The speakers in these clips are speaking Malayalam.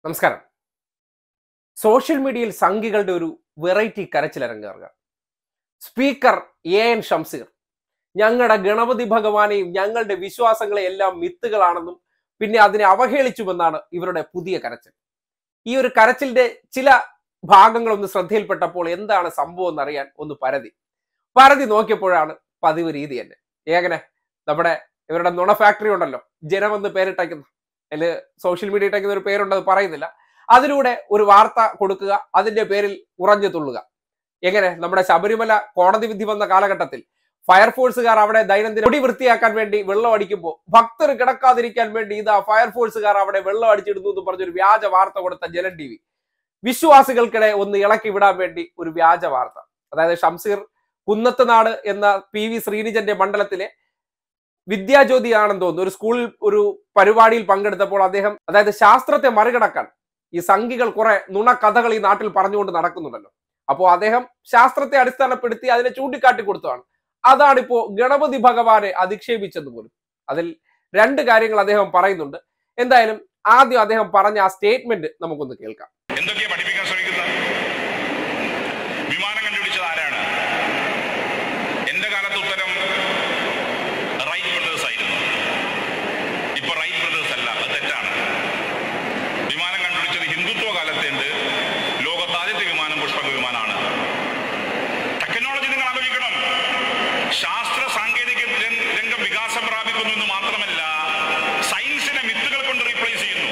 നമസ്കാരം സോഷ്യൽ മീഡിയയിൽ സംഘികളുടെ ഒരു വെറൈറ്റി കരച്ചിലിറങ്ങുക സ്പീക്കർ എ എൻ ഷംസീർ ഞങ്ങളുടെ ഗണപതി ഭഗവാനെയും ഞങ്ങളുടെ വിശ്വാസങ്ങളെ എല്ലാം മിത്തുകളാണെന്നും പിന്നെ അതിനെ അവഹേളിച്ചുമെന്നാണ് ഇവരുടെ പുതിയ കരച്ചിൽ ഈ ഒരു കരച്ചിലിന്റെ ചില ഭാഗങ്ങളൊന്ന് ശ്രദ്ധയിൽപ്പെട്ടപ്പോൾ എന്താണ് സംഭവം എന്നറിയാൻ ഒന്ന് പരതി പരതി നോക്കിയപ്പോഴാണ് പതിവ് രീതി തന്നെ ഏകനെ നമ്മുടെ ഇവരുടെ നുണ ഫാക്ടറി ഉണ്ടല്ലോ ജനമെന്ന് പേരിട്ടയ്ക്കുന്ന അതിൽ സോഷ്യൽ മീഡിയ ഇട്ടയ്ക്കുന്ന ഒരു പേരുണ്ട് അത് പറയുന്നില്ല അതിലൂടെ ഒരു വാർത്ത കൊടുക്കുക അതിന്റെ പേരിൽ ഉറഞ്ഞു തുള്ളുക എങ്ങനെ നമ്മുടെ ശബരിമല കോടതി വിധി വന്ന കാലഘട്ടത്തിൽ ഫയർഫോഴ്സുകാർ അവിടെ ദൈനംദിന മുടി വൃത്തിയാക്കാൻ വേണ്ടി വെള്ളം അടിക്കുമ്പോൾ ഭക്തർ കിടക്കാതിരിക്കാൻ വേണ്ടി ഇതാ ഫയർഫോഴ്സുകാർ അവിടെ വെള്ളം അടിച്ചിടുന്നു എന്ന് പറഞ്ഞൊരു വ്യാജ വാർത്ത കൊടുത്ത ജലൻ ടി വി വിശ്വാസികൾക്കിടെ ഒന്ന് ഇളക്കി വിടാൻ വേണ്ടി ഒരു വ്യാജ വാർത്ത അതായത് ഷംസീർ കുന്നത്തുനാട് എന്ന പി വി ശ്രീനിജന്റെ മണ്ഡലത്തിലെ വിദ്യാജ്യോതി ആണെന്ന് തോന്നുന്നു ഒരു സ്കൂളിൽ ഒരു പരിപാടിയിൽ പങ്കെടുത്തപ്പോൾ അദ്ദേഹം അതായത് ശാസ്ത്രത്തെ മറികടക്കാൻ ഈ സംഘികൾ കുറെ നുണക്കഥകൾ ഈ നാട്ടിൽ പറഞ്ഞുകൊണ്ട് നടക്കുന്നുണ്ടല്ലോ അപ്പോൾ അദ്ദേഹം ശാസ്ത്രത്തെ അടിസ്ഥാനപ്പെടുത്തി അതിനെ ചൂണ്ടിക്കാട്ടി കൊടുത്തതാണ് അതാണിപ്പോ ഗണപതി ഭഗവാനെ അധിക്ഷേപിച്ചത് പോലും അതിൽ രണ്ട് കാര്യങ്ങൾ അദ്ദേഹം പറയുന്നുണ്ട് എന്തായാലും ആദ്യം അദ്ദേഹം പറഞ്ഞ ആ സ്റ്റേറ്റ്മെന്റ് നമുക്കൊന്ന് കേൾക്കാം എന്തൊക്കെയാ പഠിപ്പിക്കാൻ ശ്രമിക്കുന്നത് വിമാനം കണ്ടുപിടിച്ചത് ആരാണ് എന്റെ കാലത്ത് ഉത്തരം റൈറ്റ് ബ്രദേഴ്സ് ആയിരുന്നു ഇപ്പൊ റൈറ്റ് ബ്രദേഴ്സ് അല്ല അത് തെറ്റാണ് വിമാനം കണ്ടുപിടിച്ചത് ഹിന്ദുത്വ കാലത്തുണ്ട് ലോകത്ത് ആദ്യത്തെ വിമാനം പുഷ്പക വിമാനമാണ് ടെക്നോളജി നിങ്ങൾ ആലോചിക്കണം ശാസ്ത്ര സാങ്കേതിക രംഗ- രംഗം വികാസം പ്രാപിക്കുന്നു എന്ന് മാത്രമല്ല സയൻസിനെ മിത്തുകൾ കൊണ്ട് റീപ്ലേസ് ചെയ്യുന്നു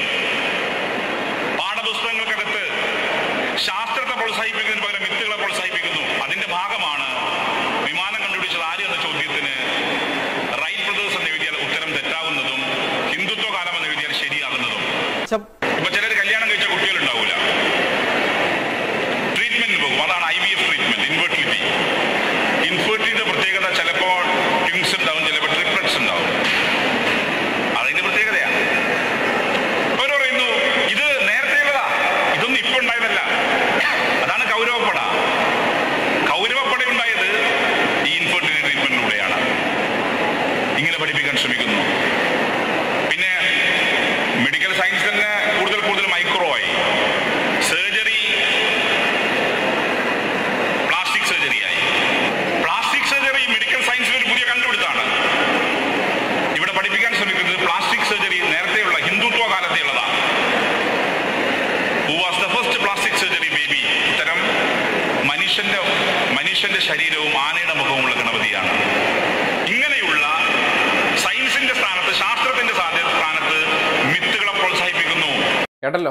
പാഠപുസ്തകങ്ങൾക്കകത്ത് ശാസ്ത്രത്തെ പ്രോത്സാഹിപ്പിക്കുന്നതിന് പകരം മിത്തുകളെ പ്രോത്സാഹിപ്പിക്കുന്നു അതിന്റെ ഭാഗമാണ് വിമാനം കണ്ടുപിടിച്ചത് ആര് എന്ന ചോദ്യത്തിന് റൈറ്റ് ബ്രദേഴ്സ് എന്ന് എഴുതിയാൽ ഉത്തരം തെറ്റാവുന്നതും ഹിന്ദുത്വ കാലം എന്ന് എഴുതിയാൽ ശരിയാകുന്നതും ഇപ്പൊ ചിലർ കല്യാണം കഴിച്ച കുട്ടികൾ ഉണ്ടാവൂല ട്രീറ്റ്മെന്റിന് പോകും അതാണ് I V F treatment infertility ഇൻഫെർട്ടിലിറ്റിയുടെ പ്രത്യേകത ചിലപ്പോൾ ട്വിൻസ് ഉണ്ടാവും ചിലപ്പോൾ ട്രിപ്ലറ്റ്സ് ഉണ്ടാവും അതിന്റെ പ്രത്യേകതയാണ് അവര് പറയുന്നു ഇത് നേരത്തെയുള്ളതാ ഇതൊന്നും ഇപ്പൊ ഉണ്ടായതല്ല അതാണ് കൗരവപ്പട കൗരവപ്പട ഉണ്ടായത് ഈ ഇൻഫെർട്ടിലിറ്റി ട്രീറ്റ്മെന്റിലൂടെയാണ് ഇങ്ങനെ പഠിപ്പിക്കാൻ ശ്രമിക്കുന്നു പിന്നെ മെഡിക്കൽ സയൻസ് തന്നെ കൂടുതൽ കൂടുതൽ മൈക്രോ ആയി സർജറി പ്ലാസ്റ്റിക് സർജറി ആയി പ്ലാസ്റ്റിക് സർജറി മെഡിക്കൽ സയൻസിൽ ഒരു പുതിയ കണ്ടുപിടുത്താണ് ഇവിടെ പഠിപ്പിക്കാൻ ശ്രമിക്കുന്നത് പ്ലാസ്റ്റിക് സർജറി നേരത്തെയുള്ള ഹിന്ദുത്വ കാലത്തെയുള്ളതാണ് who was the first plastic surgery baby ഉത്തരം മനുഷ്യന്റെ മനുഷ്യന്റെ ശരീരവും ആനയുടെ മുഖവുമുള്ള ഗണപതിയാണ് ഇങ്ങനെയുള്ള സയൻസിന്റെ സ്ഥാനത്ത് ശാസ്ത്രത്തിന്റെ സ്ഥാന- സ്ഥാനത്ത് മിത്തുകളെ പ്രോത്സാഹിപ്പിക്കുന്നു കേട്ടല്ലോ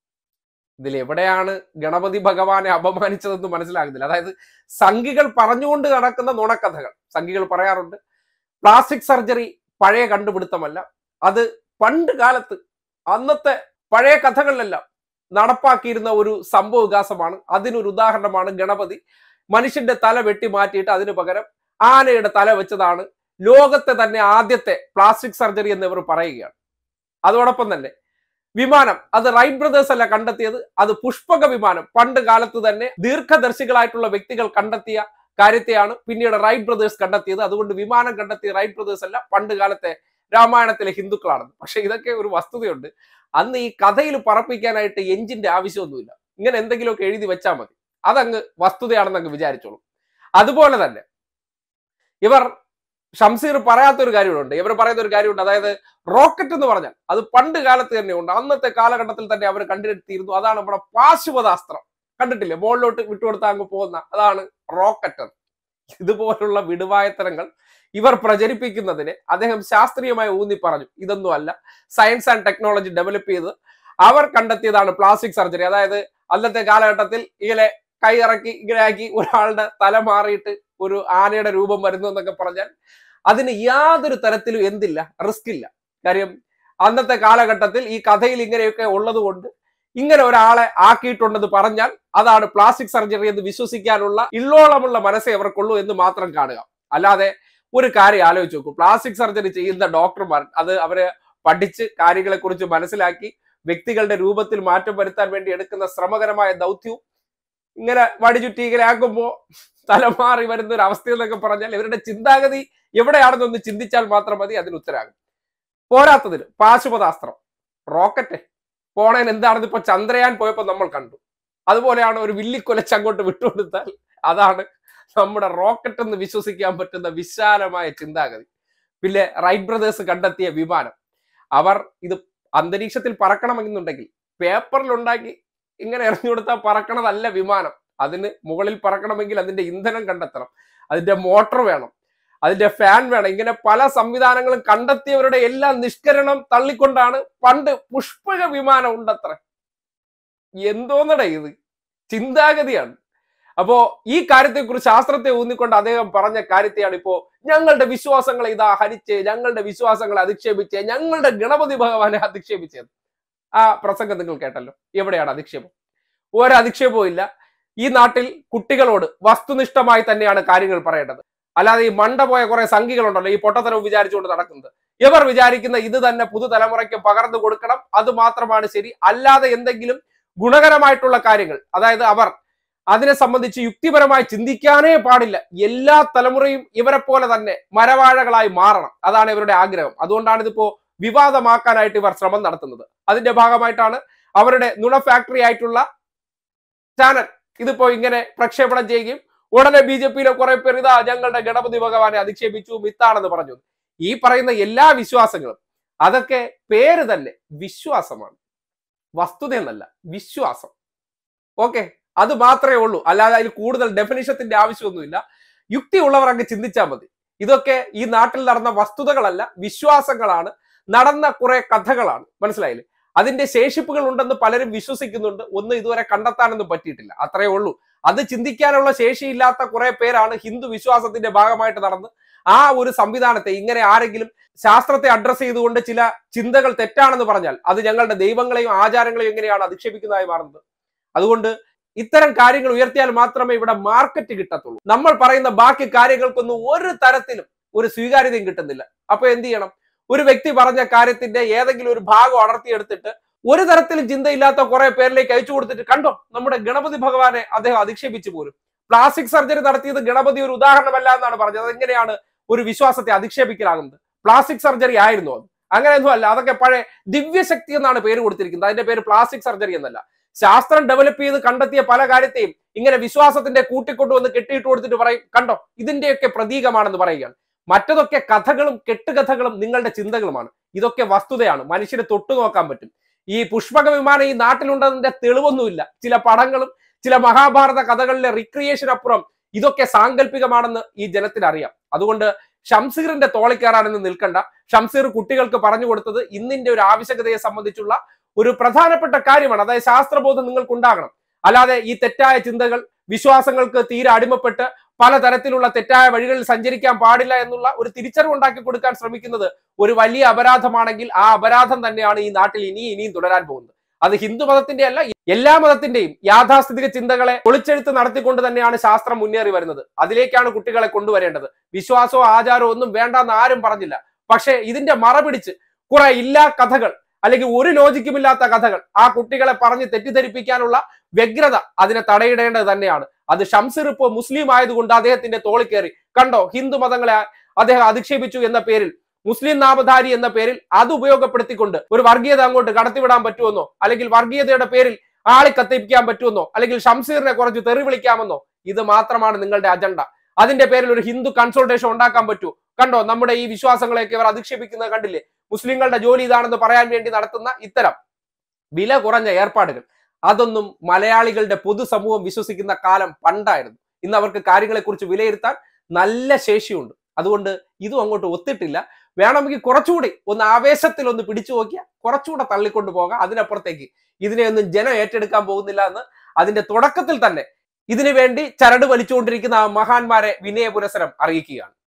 ഇതിൽ എവിടെയാണ് ഗണപതി ഭഗവാനെ അപമാനിച്ചതെന്ന് മനസ്സിലാകുന്നില്ല അതായത് സംഘികൾ പറഞ്ഞുകൊണ്ട് നടക്കുന്ന നുണക്കഥകൾ സംഘികൾ പറയാറുണ്ട് പ്ലാസ്റ്റിക് സർജറി പഴയ കണ്ടുപിടുത്തമല്ല അത് പണ്ട് കാലത്ത് അന്നത്തെ പഴയ കഥകളിലെല്ലാം നടപ്പാക്കിയിരുന്ന ഒരു സംഭവ വികാസമാണ് അതിനൊരു ഉദാഹരണമാണ് ഗണപതി മനുഷ്യന്റെ തല വെട്ടി മാറ്റിയിട്ട് അതിനു പകരം ആനയുടെ തല വെച്ചതാണ് ലോകത്തെ തന്നെ ആദ്യത്തെ പ്ലാസ്റ്റിക് സർജറി എന്ന് ഇവർ പറയുകയാണ് അതോടൊപ്പം തന്നെ വിമാനം അത് റൈറ്റ് ബ്രദേഴ്സ് അല്ല കണ്ടെത്തിയത് അത് പുഷ്പക വിമാനം പണ്ട് കാലത്ത് തന്നെ ദീർഘദർശികളായിട്ടുള്ള വ്യക്തികൾ കണ്ടെത്തിയ കാര്യത്തെയാണ് പിന്നീട് റൈറ്റ് ബ്രദേഴ്സ് കണ്ടെത്തിയത് അതുകൊണ്ട് വിമാനം കണ്ടെത്തിയ റൈറ്റ് ബ്രദേഴ്സ് അല്ല പണ്ട് കാലത്തെ രാമായണത്തിലെ ഹിന്ദുക്കളാണെന്ന് പക്ഷെ ഇതൊക്കെ ഒരു വസ്തുതയുണ്ട് അന്ന് ഈ കഥയിൽ പറപ്പിക്കാനായിട്ട് എഞ്ചിന്റെ ആവശ്യമൊന്നുമില്ല ഇങ്ങനെ എന്തെങ്കിലുമൊക്കെ എഴുതി വെച്ചാൽ മതി അതങ്ങ് വസ്തുതയാണെന്ന് അങ്ങ് വിചാരിച്ചോളൂ അതുപോലെ തന്നെ ഇവർ ഷംസീർ പറയാത്തൊരു കാര്യമുണ്ട് ഇവർ പറയുന്ന ഒരു കാര്യമുണ്ട് അതായത് റോക്കറ്റ് എന്ന് പറഞ്ഞാൽ അത് പണ്ട് കാലത്ത് തന്നെ ഉണ്ട് അന്നത്തെ കാലഘട്ടത്തിൽ തന്നെ അവർ കണ്ടെത്തിയിരുന്നു അതാണ് നമ്മുടെ പാശുപതാസ്ത്രം കണ്ടിട്ടില്ലേ മുകളിലോട്ട് വിട്ടുകൊടുത്താൽ അങ്ങ് പോകുന്ന അതാണ് റോക്കറ്റ് ഇതുപോലുള്ള വിടുവായത്തരങ്ങൾ ഇവർ പ്രചരിപ്പിക്കുന്നതിന് അദ്ദേഹം ശാസ്ത്രീയമായി ഊന്നി പറഞ്ഞു ഇതൊന്നും അല്ല സയൻസ് ആൻഡ് ടെക്നോളജി ഡെവലപ്പ് ചെയ്ത് അവർ കണ്ടെത്തിയതാണ് പ്ലാസ്റ്റിക് സർജറി അതായത് അന്നത്തെ കാലഘട്ടത്തിൽ ഇങ്ങനെ കൈ ഇറക്കി ഇങ്ങനെ ആക്കി ഒരാളുടെ തല മാറിയിട്ട് ഒരു ആനയുടെ രൂപം വരുന്നു എന്നൊക്കെ പറഞ്ഞാൽ അതിന് യാതൊരു തരത്തിലും എന്തില്ല റിസ്ക് ഇല്ല കാര്യം അന്നത്തെ കാലഘട്ടത്തിൽ ഈ കഥയിൽ ഇങ്ങനെയൊക്കെ ഉള്ളത് കൊണ്ട് ഇങ്ങനെ ഒരാളെ ആക്കിയിട്ടുണ്ടെന്ന് പറഞ്ഞാൽ അതാണ് പ്ലാസ്റ്റിക് സർജറി എന്ന് വിശ്വസിക്കാനുള്ള ഇള്ളോളമുള്ള മനസ്സേ അവർക്കുള്ളൂ എന്ന് മാത്രം കാണുക അല്ലാതെ ഒരു കാര്യം ആലോചിച്ച് നോക്കൂ പ്ലാസ്റ്റിക് സർജറി ചെയ്യുന്ന ഡോക്ടർമാർ അത് അവര് പഠിച്ച് കാര്യങ്ങളെ കുറിച്ച് മനസ്സിലാക്കി വ്യക്തികളുടെ രൂപത്തിൽ മാറ്റം വരുത്താൻ വേണ്ടി എടുക്കുന്ന ശ്രമകരമായ ദൗത്യവും ഇങ്ങനെ വടിചുറ്റി ഇങ്ങനെ ആക്കുമ്പോ തലമാറി വരുന്ന ഒരു അവസ്ഥ എന്നൊക്കെ പറഞ്ഞാൽ ഇവരുടെ ചിന്താഗതി എവിടെയാണെന്നൊന്ന് ചിന്തിച്ചാൽ മാത്രം മതി അതിന് ഉത്തരാകും പോരാത്തതിന് പാശുപതാസ്ത്രം റോക്കറ്റ് പോണേൻ എന്താണെന്ന് ഇപ്പൊ ചന്ദ്രയാൻ പോയപ്പോ നമ്മൾ കണ്ടു അതുപോലെയാണ് ഒരു വില്ലിക്കൊലച്ച് അങ്ങോട്ട് വിട്ടുകൊടുത്താൽ അതാണ് നമ്മുടെ റോക്കറ്റ് എന്ന് വിശ്വസിക്കാൻ പറ്റുന്ന വിശാലമായ ചിന്താഗതി പിന്നെ റൈറ്റ് ബ്രദേഴ്സ് കണ്ടെത്തിയ വിമാനം അവർ ഇത് അന്തരീക്ഷത്തിൽ പറക്കണമെന്നുണ്ടെങ്കിൽ പേപ്പറിൽ ഉണ്ടാക്കി ഇങ്ങനെ എറിഞ്ഞു കൊടുത്താൽ പറക്കണതല്ല വിമാനം അതിന് മുകളിൽ പറക്കണമെങ്കിൽ അതിന്റെ ഇന്ധനം കണ്ടെത്തണം അതിന്റെ മോട്ടോർ വേണം അതിന്റെ ഫാൻ വേണം ഇങ്ങനെ പല സംവിധാനങ്ങളും കണ്ടെത്തിയവരുടെ എല്ലാം നിഷ്കരണം തള്ളിക്കൊണ്ടാണ് പണ്ട് പുഷ്പക വിമാനം ഉണ്ടത്ര എന്തോന്നട ഇത് ചിന്താഗതിയാണ് അപ്പോ ഈ കാര്യത്തെക്കുറിച്ച് ശാസ്ത്രത്തെ ഊന്നിക്കൊണ്ട് അദ്ദേഹം പറഞ്ഞ കാര്യത്തെയാണ് ഇപ്പോ ഞങ്ങളുടെ വിശ്വാസങ്ങളെ ഇതാ ഹരിച്ച് ഞങ്ങളുടെ വിശ്വാസങ്ങളെ അധിക്ഷേപിച്ച് ഞങ്ങളുടെ ഗണപതി ഭഗവാനെ അധിക്ഷേപിച്ചത് ആ പ്രസംഗം നിങ്ങൾ കേട്ടല്ലോ എവിടെയാണ് അധിക്ഷേപം ഒരു അധിക്ഷേപവും ഇല്ല ഈ നാട്ടിൽ കുട്ടികളോട് വസ്തുനിഷ്ഠമായി തന്നെയാണ് കാര്യങ്ങൾ പറയേണ്ടത് അല്ലാതെ ഈ മണ്ട പോയ കുറെ സംഖികളുണ്ടല്ലോ ഈ പൊട്ടത്തരവ് വിചാരിച്ചുകൊണ്ട് നടക്കുന്നത് ഇവർ വിചാരിക്കുന്ന ഇത് തന്നെ പുതുതലമുറയ്ക്ക് പകർന്നു കൊടുക്കണം അത് മാത്രമാണ് ശരി അല്ലാതെ എന്തെങ്കിലും ഗുണകരമായിട്ടുള്ള കാര്യങ്ങൾ അതായത് അവർ അതിനെ സംബന്ധിച്ച് യുക്തിപരമായി ചിന്തിക്കാനേ പാടില്ല എല്ലാ തലമുറയും ഇവരെ പോലെ തന്നെ മരവാഴകളായി മാറണം അതാണ് ഇവരുടെ ആഗ്രഹം അതുകൊണ്ടാണ് ഇതിപ്പോ വിവാദമാക്കാനായിട്ട് ഇവർ ശ്രമം നടത്തുന്നത് അതിന്റെ ഭാഗമായിട്ടാണ് അവരുടെ നുണ ഫാക്ടറി ആയിട്ടുള്ള ചാനൽ ഇതിപ്പോ ഇങ്ങനെ പ്രക്ഷേപണം ചെയ്യുകയും ഉടനെ ബി ജെ പിയിലെ കുറെ പേർ ഇതാ ഞങ്ങളുടെ ഗണപതി ഭഗവാനെ അധിക്ഷേപിച്ചു മിത്താണെന്ന് പറഞ്ഞു ഈ പറയുന്ന എല്ലാ വിശ്വാസങ്ങളും അതൊക്കെ പേര് തന്നെ വിശ്വാസമാണ് വസ്തുത എന്നല്ല വിശ്വാസം ഓക്കെ അത് മാത്രമേ ഉള്ളൂ അല്ലാതെ അതിൽ കൂടുതൽ ഡെഫിനിഷത്തിന്റെ ആവശ്യമൊന്നുമില്ല യുക്തിയുള്ളവർ അങ്ങ് ചിന്തിച്ചാൽ മതി ഇതൊക്കെ ഈ നാട്ടിൽ നടന്ന വസ്തുതകളല്ല വിശ്വാസങ്ങളാണ് നടന്ന കുറെ കഥകളാണ് മനസ്സിലായില്ലേ അതിന്റെ ശേഷിപ്പുകൾ ഉണ്ടെന്ന് പലരും വിശ്വസിക്കുന്നുണ്ട് ഒന്നും ഇതുവരെ കണ്ടെത്താനൊന്നും പറ്റിയിട്ടില്ല അത്രേ ഉള്ളൂ അത് ചിന്തിക്കാനുള്ള ശേഷിയില്ലാത്ത കുറെ പേരാണ് ഹിന്ദു വിശ്വാസത്തിന്റെ ഭാഗമായിട്ട് നടന്ന് ആ ഒരു സംവിധാനത്തെ ഇങ്ങനെ ആരെങ്കിലും ശാസ്ത്രത്തെ അഡ്രസ് ചെയ്തുകൊണ്ട് ചില ചിന്തകൾ തെറ്റാണെന്ന് പറഞ്ഞാൽ അത് ഞങ്ങളുടെ ദൈവങ്ങളെയും ആചാരങ്ങളെയും എങ്ങനെയാണ് അധിക്ഷേപിക്കുന്നതായി മാറുന്നത് അതുകൊണ്ട് ഇത്തരം കാര്യങ്ങൾ ഉയർത്തിയാൽ മാത്രമേ ഇവിടെ മാർക്കറ്റ് കിട്ടത്തുള്ളൂ നമ്മൾ പറയുന്ന ബാക്കി കാര്യങ്ങൾക്കൊന്നും ഒരു തരത്തിലും ഒരു സ്വീകാര്യതയും കിട്ടുന്നില്ല അപ്പൊ എന്ത് ചെയ്യണം ഒരു വ്യക്തി പറഞ്ഞ കാര്യത്തിന്റെ ഏതെങ്കിലും ഒരു ഭാഗം അടർത്തിയെടുത്തിട്ട് ഒരു തരത്തിലും ചിന്തയില്ലാത്ത കുറെ പേരിലേക്ക് അയച്ചു കൊടുത്തിട്ട് കണ്ടോ നമ്മുടെ ഗണപതി ഭഗവാനെ അദ്ദേഹം അധിക്ഷേപിച്ചു പോലും പ്ലാസ്റ്റിക് സർജറി നടത്തിയത് ഗണപതി ഒരു ഉദാഹരണമല്ല എന്നാണ് പറഞ്ഞത് അതെങ്ങനെയാണ് ഒരു വിശ്വാസത്തെ അധിക്ഷേപിക്കലാകുന്നത് പ്ലാസ്റ്റിക് സർജറി ആയിരുന്നു അത് അങ്ങനെയൊന്നും അല്ല അതൊക്കെ പഴയ ദിവ്യശക്തി എന്നാണ് പേര് കൊടുത്തിരിക്കുന്നത് അതിന്റെ പേര് പ്ലാസ്റ്റിക് സർജറി എന്നല്ല ശാസ്ത്രം ഡെവലപ്പ് ചെയ്ത് കണ്ടെത്തിയ പല കാര്യത്തെയും ഇങ്ങനെ വിശ്വാസത്തിന്റെ കൂട്ടിക്കൊണ്ടുവന്ന് കെട്ടിയിട്ട് കൊടുത്തിട്ട് പറയും കണ്ടോ ഇതിന്റെയൊക്കെ പ്രതീകമാണെന്ന് പറയുകയാണ് മറ്റതൊക്കെ കഥകളും കെട്ടുകഥകളും നിങ്ങളുടെ ചിന്തകളുമാണ് ഇതൊക്കെ വസ്തുതയാണ് മനുഷ്യന് തൊട്ടു നോക്കാൻ പറ്റും ഈ പുഷ്പക വിമാനം ഈ നാട്ടിലുണ്ടതിന്റെ തെളിവൊന്നുമില്ല ചില പടങ്ങളും ചില മഹാഭാരത കഥകളിലെ റിക്രിയേഷൻ അപ്പുറം ഇതൊക്കെ സാങ്കല്പികമാണെന്ന് ഈ ജനത്തിന് അറിയാം അതുകൊണ്ട് ഷംസീറിന്റെ തോളി കയറാനൊന്നും നിൽക്കണ്ട ഷംസീർ കുട്ടികൾക്ക് പറഞ്ഞു കൊടുത്തത് ഇന്നിന്റെ ഒരു ആവശ്യകതയെ സംബന്ധിച്ചുള്ള ഒരു പ്രധാനപ്പെട്ട കാര്യമാണ് അതായത് ശാസ്ത്രബോധം നിങ്ങൾക്ക് ഉണ്ടാകണം അല്ലാതെ ഈ തെറ്റായ ചിന്തകൾ വിശ്വാസങ്ങൾക്ക് തീരെ അടിമപ്പെട്ട് പലതരത്തിലുള്ള തെറ്റായ വഴികളിൽ സഞ്ചരിക്കാൻ പാടില്ല എന്നുള്ള ഒരു തിരിച്ചറിവ് ഉണ്ടാക്കി കൊടുക്കാൻ ശ്രമിക്കുന്നത് ഒരു വലിയ അപരാധമാണെങ്കിൽ ആ അപരാധം തന്നെയാണ് ഈ നാട്ടിൽ ഇനി ഇനിയും തുടരാൻ പോകുന്നത് അത് ഹിന്ദു മതത്തിന്റെ അല്ല എല്ലാ മതത്തിന്റെയും യാഥാസ്ഥിതിക ചിന്തകളെ ഒളിച്ചെഴുത്ത് നടത്തിക്കൊണ്ട് തന്നെയാണ് ശാസ്ത്രം മുന്നേറി വരുന്നത് അതിലേക്കാണ് കുട്ടികളെ കൊണ്ടുവരേണ്ടത് വിശ്വാസമോ ആചാരമോ ഒന്നും വേണ്ടെന്ന് ആരും പറഞ്ഞില്ല പക്ഷേ ഇതിന്റെ മറ പിടിച്ച് കുറെ ഇല്ലാ കഥകൾ അല്ലെങ്കിൽ ഒരു ലോജിക്കുമില്ലാത്ത കഥകൾ ആ കുട്ടികളെ പറഞ്ഞ് തെറ്റിദ്ധരിപ്പിക്കാനുള്ള വ്യഗ്രത അതിനെ തടയിടേണ്ടത് തന്നെയാണ് അത് ഷംസീർ ഇപ്പോ മുസ്ലിം ആയതുകൊണ്ട് അദ്ദേഹത്തിന്റെ തോളിൽ കയറി കണ്ടോ ഹിന്ദു മതങ്ങളെ അദ്ദേഹം അധിക്ഷേപിച്ചു എന്ന പേരിൽ മുസ്ലിം നാമധാരി എന്ന പേരിൽ അത് ഉപയോഗപ്പെടുത്തിക്കൊണ്ട് ഒരു വർഗീയത അങ്ങോട്ട് കടത്തിവിടാൻ പറ്റുമെന്നോ അല്ലെങ്കിൽ വർഗീയതയുടെ പേരിൽ ആളെ കത്തിപ്പിക്കാൻ പറ്റുമെന്നോ അല്ലെങ്കിൽ ഷംസീറിനെ കുറച്ച് തെറി വിളിക്കാമെന്നോ ഇത് മാത്രമാണ് നിങ്ങളുടെ അജണ്ട അതിന്റെ പേരിൽ ഒരു ഹിന്ദു കൺസൾട്ടേഷൻ ഉണ്ടാക്കാൻ പറ്റൂ കണ്ടോ നമ്മുടെ ഈ വിശ്വാസങ്ങളെയൊക്കെ ഇവർ അധിക്ഷേപിക്കുന്നത് കണ്ടില്ലേ മുസ്ലിങ്ങളുടെ ജോലി ഇതാണെന്ന് പറയാൻ വേണ്ടി നടത്തുന്ന ഇത്തരം വില കുറഞ്ഞ ഏർപ്പാടുകൾ അതൊന്നും മലയാളികളുടെ പൊതുസമൂഹം വിശ്വസിക്കുന്ന കാലം പണ്ടായിരുന്നു ഇന്ന് അവർക്ക് കാര്യങ്ങളെക്കുറിച്ച് വിലയിരുത്താൻ നല്ല ശേഷിയുണ്ട് അതുകൊണ്ട് ഇതും അങ്ങോട്ട് ഒത്തിട്ടില്ല വേണമെങ്കിൽ കുറച്ചുകൂടി ഒന്ന് ആവേശത്തിൽ ഒന്ന് പിടിച്ചു നോക്കിയാൽ കുറച്ചുകൂടെ തള്ളിക്കൊണ്ടു പോകാം അതിനപ്പുറത്തേക്ക് ഇതിനെയൊന്നും ജനം ഏറ്റെടുക്കാൻ പോകുന്നില്ല എന്ന് അതിന്റെ തുടക്കത്തിൽ തന്നെ ഇതിനു വേണ്ടി ചരട് വലിച്ചുകൊണ്ടിരിക്കുന്ന ആ മഹാന്മാരെ വിനയ പുരസരം അറിയിക്കുകയാണ്